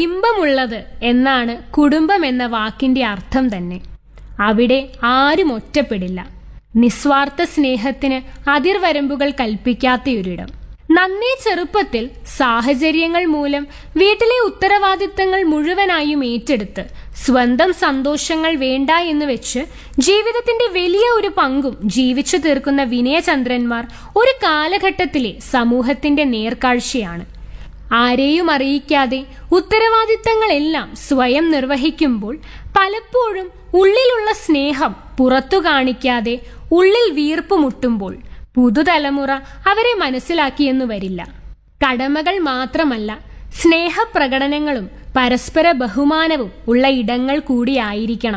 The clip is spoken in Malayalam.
ഇമ്പമുള്ളത് എന്നാണ് കുടുംബം എന്ന വാക്കിന്റെ അർത്ഥം തന്നെ അവിടെ ആരും ഒറ്റപ്പെടില്ല നിസ്വാർത്ഥ സ്നേഹത്തിന് അതിർവരമ്പുകൾ കൽപ്പിക്കാത്തയൊരിടം നന്നേ ചെറുപ്പത്തിൽ സാഹചര്യങ്ങൾ മൂലം വീട്ടിലെ ഉത്തരവാദിത്തങ്ങൾ മുഴുവനായും ഏറ്റെടുത്ത് സ്വന്തം സന്തോഷങ്ങൾ വേണ്ട എന്ന് വെച്ച് ജീവിതത്തിന്റെ വലിയ ഒരു പങ്കും ജീവിച്ചു തീർക്കുന്ന വിനയചന്ദ്രന്മാർ ഒരു കാലഘട്ടത്തിലെ സമൂഹത്തിന്റെ നേർക്കാഴ്ചയാണ് ആരെയും അറിയിക്കാതെ ഉത്തരവാദിത്തങ്ങളെല്ലാം സ്വയം നിർവഹിക്കുമ്പോൾ പലപ്പോഴും ഉള്ളിലുള്ള സ്നേഹം പുറത്തു കാണിക്കാതെ ഉള്ളിൽ വീർപ്പ് മുട്ടുമ്പോൾ പുതുതലമുറ അവരെ മനസ്സിലാക്കിയെന്നു വരില്ല കടമകൾ മാത്രമല്ല സ്നേഹപ്രകടനങ്ങളും പരസ്പര ബഹുമാനവും ഉള്ള ഇടങ്ങൾ കൂടിയായിരിക്കണം